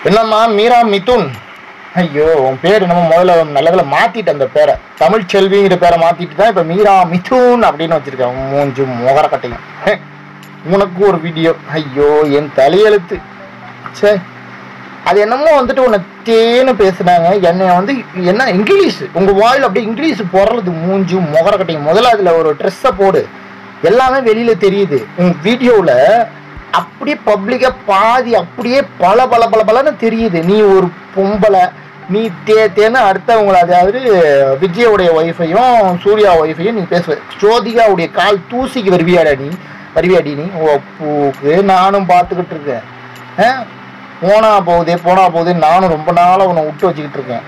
என்னம்மா மீரா மிதுன் ஐயோ உன் பேர் என்னமோ முதல்ல நல்லதில் மாத்திட்டு அந்த பேரை தமிழ் செல்விங்கிற பேரை மாத்திட்டு தான் இப்போ மீரா மிதுன் அப்படின்னு வச்சிருக்கேன் உன் மூஞ்சு முகரக்கட்டையும் ஹே, உனக்கு ஒரு வீடியோ ஐயோ என் தலையெழுத்து சே அது என்னமோ வந்துட்டு உன்னை தேன்னு பேசுனாங்க என்னைய வந்து என்ன இங்கிலீஷ் உங்க வாயில் அப்படியே இங்கிலீஷ் பொறலுது மூஞ்சு முகரக்கட்டையும் முதல்ல அதுல ஒரு ட்ரெஸ்ஸை போடு எல்லாமே வெளியில தெரியுது உன் வீடியோவில் அப்படியே பப்ளிக்கா பாதி அப்படியே பல பல பல பலன்னு தெரியுது நீ ஒரு பொம்பளை நீ தே தேன்னு அடுத்தவங்கள அதாவது விஜயோடைய ஒய்ஃபையும் சூர்யா ஒய்ஃபையும் நீ பேசுவ ஜோதிகாவுடைய கால் தூசிக்கு வருவியாடா நீ வருவியாடி நீ ஓ பூக்கு நானும் பார்த்துக்கிட்டு இருக்கேன் ஆ? போனா போகுதே போனா போகுதே நானும் ரொம்ப நாளா உன்னை விட்டு வச்சுக்கிட்டு இருக்கேன்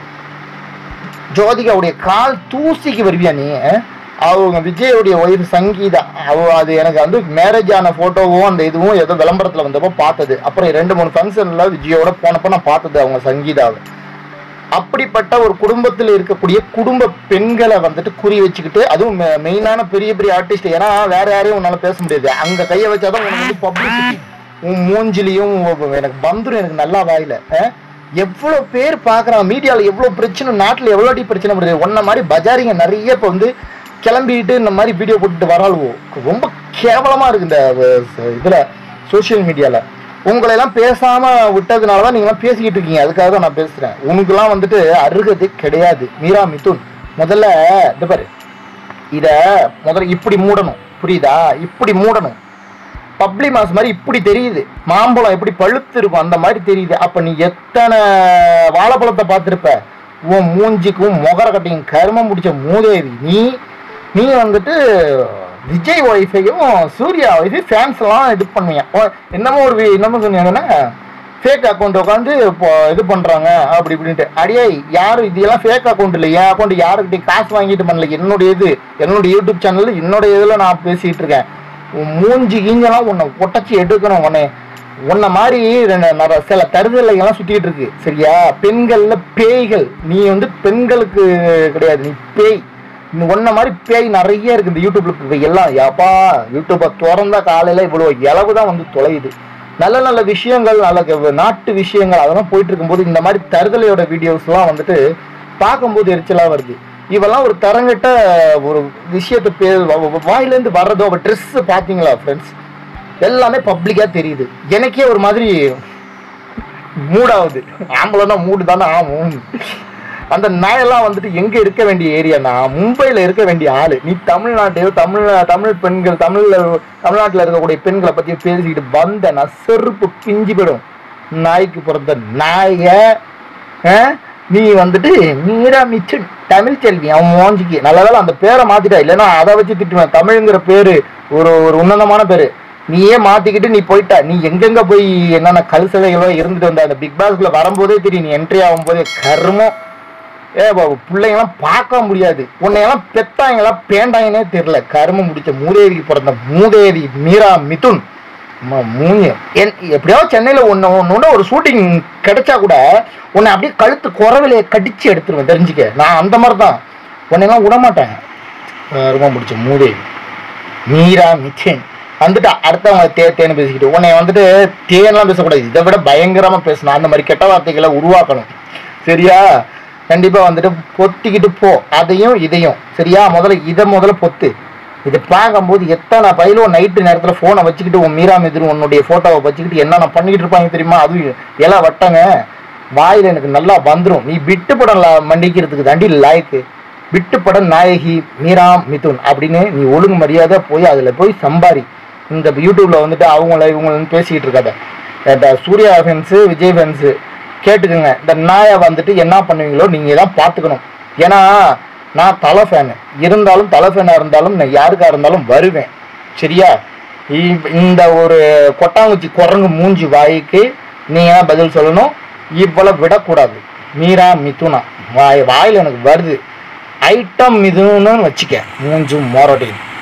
ஜோதிகாவுடைய கால் தூசிக்கு வருவியா நீ ஆ? அவங்க விஜயோடைய ஒய்ஃப் சங்கீதா அவ அது எனக்கு வந்து மேரேஜ் ஆன போட்டோவும் அந்த இதுவும் ஏதோ விளம்பரத்துல வந்தப்போ பார்த்தது அப்புறம் ரெண்டு மூணு ஃபங்க்ஷன்ல விஜயோட போனப்போ நான் பார்த்தது அவங்க சங்கீதாவை அப்படிப்பட்ட ஒரு குடும்பத்தில் இருக்கக்கூடிய குடும்ப பெண்களை வந்துட்டு குறி வச்சுக்கிட்டு அதுவும் மெ- மெயினான பெரிய பெரிய ஆர்டிஸ்ட் ஏன்னா வேற யாரையும் உன்னால பேச முடியாது அங்க கையை வச்சாதான் உனக்கு வந்து பப்ளிசிட்டி உன் மூஞ்சிலையும் உன் எனக்கு பந்துரும் எனக்கு நல்லா வாயில அஹ்? எவ்வளவு பேர் பாக்குறாங்க மீடியால எவ்வளவு பிரச்சனை நாட்டுல எவ்வளவு அடி பிரச்சனை வருது ஒன்ன மாதிரி பஜாரிங்க நிறைய இப்ப வந்து கிளம்பிட்டு இந்த மாதிரி வீடியோ போட்டுட்டு வராளுவோ ரொம்ப கேவலமா இருக்கு இந்த அஹ், இதுல சோஷியல் மீடியால உங்களை எல்லாம் பேசாம விட்டதுனால தான் நீங்களாம் பேசிக்கிட்டு இருக்கீங்க அதுக்காக தான் நான் பேசுறேன் உனக்குலாம் வந்துட்டு அருகதை கிடையாது மீரா மிதுன் முதல்ல இந்த பாரு இத முதல்ல இப்படி மூடணும் புரியுதா இப்படி மூடணும் பப்ளி மாஸ் மாதிரி இப்படி தெரியுது மாம்பழம் எப்படி பழுத்து இருக்கும் அந்த மாதிரி தெரியுது அப்ப நீ எத்தனை வாழைப்பழத்தை பார்த்திருப்ப உன் மூஞ்சிக்கும் முகர கட்டையும் கருமம் பிடிச்ச மூதேவி நீ நீ வந்துட்டு விஜய் ஒய்ஃபையும் சூர்யா ஒய்ஃபையும் ஃபேன்ஸ் எல்லாம் இது பண்ணுவீங்க ஓ, என்னமோ ஒரு வி- என்னமோ சொன்னீங்கன்னா ஃபேக் அக்கௌண்ட் உட்காந்து இப்போ இது பண்றாங்க அப்படி இப்படின்ட்டு அடியே யாரும் இதெல்லாம் ஃபேக் அக்கௌண்ட் இல்லை என் அக்கௌண்ட் யாருக்கிட்டையும் காசு வாங்கிட்டு பண்ணல என்னுடைய இது என்னுடைய யூடியூப் சேனல் என்னுடைய இதில் நான் பேசிட்டு இருக்கேன் உன் மூஞ்சி கீஞ்செல்லாம் உன்னை ஒட்டச்சி எடுக்கணும் உன்னை உன்னை மாதிரி ரெண்டு- நர- சில தருதலைகள்லாம் சுத்திட்டு இருக்கு சரியா பெண்கள்ல பேய்கள் நீ வந்து பெண்களுக்கு கிடையாது நீ பேய் நீ உன்ன மாதிரி பேய் நிறைய இருக்கு இந்த யூடியூப்ல இப்ப எல்லாம் யாப்பா யூடியூப்பை திறந்தா காலையில இவ்வளவு இளவு தான் வந்து தொலையுது நல்ல நல்ல விஷயங்கள் நல்ல க- நாட்டு விஷயங்கள் அதெல்லாம் போயிட்டு இருக்கும்போது இந்த மாதிரி தருதலையோட வீடியோஸ்லாம் வந்துட்டு பார்க்கும்போது எரிச்சலா வருது இவெல்லாம் ஒரு தரங்கட்ட ஒரு விஷயத்த பே வ- வ- வாயிலேருந்து வர்றதோ அவ ட்ரெஸ் பார்த்தீங்களா ஃப்ரெண்ட்ஸ் எல்லாமே பப்ளிக்கா தெரியுது எனக்கே ஒரு மாதிரி மூடாகுது ஆம்பளைன்னா மூடு தானே ஆகும் அந்த நாயெல்லாம் வந்துட்டு எங்க இருக்க வேண்டிய ஏரியானா மும்பைல இருக்க வேண்டிய ஆளு நீ தமிழ்நாட்டையோ தமிழ் தமிழ் பெண்கள் தமிழ்ல தமிழ்நாட்டுல இருக்கக்கூடிய பெண்களை பத்தி பேசிக்கிட்டு வந்த நான் செருப்பு பிஞ்சு போயிடும் நாய்க்கு பிறந்த நாய ஆ? நீ வந்துட்டு மீரா மிச்சன் தமிழ் செல்வி அவன் மோஞ்சிக்கு நல்ல வேளை அந்த பேரை மாத்திட்டா இல்லைன்னா அதை வச்சு திட்டுவேன் தமிழ்ங்கிற பேரு ஒரு ஒரு உன்னதமான பேரு நீயே மாத்திக்கிட்டு நீ போயிட்ட நீ எங்கெங்க போய் என்னென்ன கல்சலைகளோ இருந்துட்டு வந்த அந்த பிக் பாஸ்குள்ள வரும்போதே தெரியும் நீ என்ட்ரி ஆகும்போதே கர்மம் ஏ பாபு பிள்ளைங்களாம் பார்க்க முடியாது உன்னையெல்லாம் பெத்தாங்களா பேண்டாங்கன்னே தெரியல கரும முடிச்ச மூதேவிக்கு பிறந்த மூதேவி மீரா மிதுன் அம்மா, மூஞ்சி என் எப்படியாவது சென்னையில ஒன்று ஒன்று ஒரு ஷூட்டிங் கிடைச்சா கூட உன்னை அப்படியே கழுத்து குறவிலைய கடிச்சு எடுத்துருவேன் தெரிஞ்சுக்க நான் அந்த மாதிரி தான் உன்னையெல்லாம் விட மாட்டேன் கரும முடிச்ச மூதேவி மீரா மிச்சன் வந்துட்டு அடுத்தவங்க தே தேன்னு பேசிக்கிட்டு உன்னை வந்துட்டு தேன்லாம் பேசக்கூடாது இதை விட பயங்கரமா பேசணும் அந்த மாதிரி கெட்ட வார்த்தைகளை உருவாக்கணும் சரியா கண்டிப்பா வந்துட்டு பொத்திக்கிட்டு போ அதையும் இதையும் சரியா முதல்ல இதை முதல்ல பொத்து இதை பார்க்கும்போது எத்தனை பயிலும் நைட்டு நேரத்தில் ஃபோனை வச்சுக்கிட்டு உன் மீரா மிதிரும் உன்னுடைய ஃபோட்டோவை வச்சுக்கிட்டு என்னென்ன பண்ணிக்கிட்டு இருப்பாங்க தெரியுமா அதுவும் இலை வட்டங்க வாயில் எனக்கு நல்லா வந்துடும் நீ விட்டு படம் ல- மண்டிக்கிறதுக்கு தாண்டி லாய்க்கு விட்டு படம் நாயகி மீரா மிதுன் அப்படின்னு நீ ஒழுங்கு மரியாதை போய் அதில் போய் சம்பாரி இந்த யூடியூப்ல வந்துட்டு அவங்கள இவங்கள பேசிக்கிட்டு இருக்காத இந்த சூர்யா ஃபேன்ஸு விஜய் ஃபேன்ஸு கேட்டுக்கோங்க இந்த நாயை வந்துட்டு என்ன பண்ணுவீங்களோ நீங்கள் தான் பார்த்துக்கணும் ஏன்னா நான் தலை ஃபேனு இருந்தாலும் தலை ஃபேனாக இருந்தாலும் நான் யாருக்கா இருந்தாலும் வருவேன் சரியா இ- இந்த ஒரு கொட்டாங்குச்சி குரங்கு மூஞ்சி வாய்க்கு நீங்கள் தான் பதில் சொல்லணும் இவ்வளவு விடக்கூடாது மீரா மிதுனா வாய் வாயில் எனக்கு வருது ஐட்டம் மிதுன்னு வச்சுக்க மூஞ்சும் மோரட்டையும்